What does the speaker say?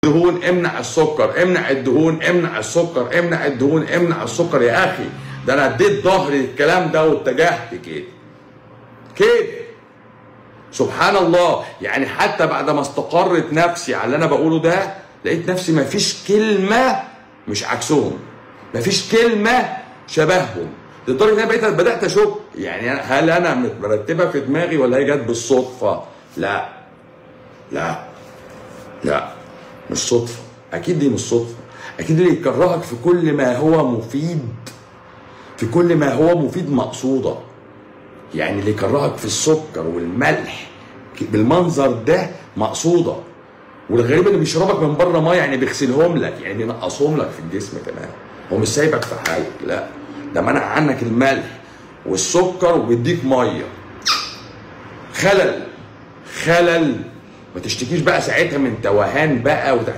الدهون امنع السكر امنع الدهون امنع السكر امنع الدهون امنع السكر يا اخي ده انا اديت ظهري الكلام ده واتجهت كده كده سبحان الله يعني حتى بعد ما استقرت نفسي على اللي انا بقوله ده لقيت نفسي ما فيش كلمه مش عكسهم ما فيش كلمه شبههم لدرجه ان انا بقيت بدات اشك يعني أنا- هل انا مرتبه في دماغي ولا هي جت بالصدفه؟ لا لا لا مش صدفه اكيد دي مش صدفه اكيد اللي يكرهك في كل ما هو مفيد في كل ما هو مفيد مقصوده يعني اللي يكرهك في السكر والملح بالمنظر ده مقصوده والغريب اللي بيشربك من بره ميه يعني بيغسلهم لك يعني بينقصهم لك في الجسم كمان هو مش سايبك في حالك لا ده منع عنك الملح والسكر وبيديك ميه خلل خلل ما تشتكيش بقى ساعتها من توهان بقى وتحت